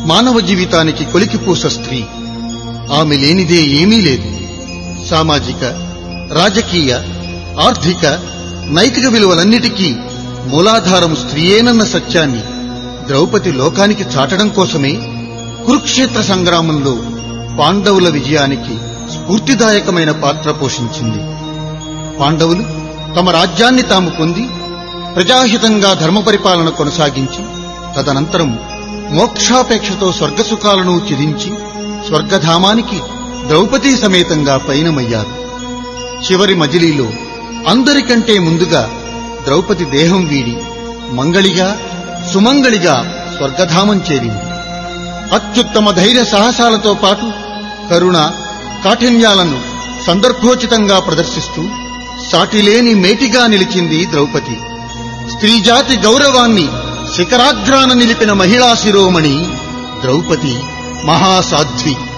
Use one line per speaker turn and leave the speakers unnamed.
మానవ జీవితానికి కొలికిపూస స్త్రీ ఆమె లేనిదే ఏమీ లేదు సామాజిక రాజకీయ ఆర్థిక నైతిక విలువలన్నిటికీ మూలాధారం స్త్రీయేనన్న సత్యాన్ని ద్రౌపది లోకానికి చాటడం కోసమే కురుక్షేత్ర సంగ్రామంలో పాండవుల విజయానికి స్ఫూర్తిదాయకమైన పాత్ర పోషించింది పాండవులు తమ రాజ్యాన్ని తాము పొంది ప్రజాహితంగా ధర్మ పరిపాలన కొనసాగించి తదనంతరం మోక్షాపేక్షతో స్వర్గసుఖాలను చిదించి స్వర్గధామానికి ద్రౌపదీ సమేతంగా పయనమయ్యారు చివరి మజిలీలో అందరికంటే ముందుగా ద్రౌపది దేహం వీడి మంగళిగా సుమంగళిగా స్వర్గధామం చేరింది అత్యుత్తమ ధైర్య సాహసాలతో పాటు కరుణ కాఠిన్యాలను సందర్భోచితంగా ప్రదర్శిస్తూ సాటిలేని మేటిగా నిలిచింది ద్రౌపది స్త్రీజాతి గౌరవాన్ని శిఖరాగ్రాన నిలిపిన మహిళా శిరోమణి ద్రౌపది మహాసాధ్వి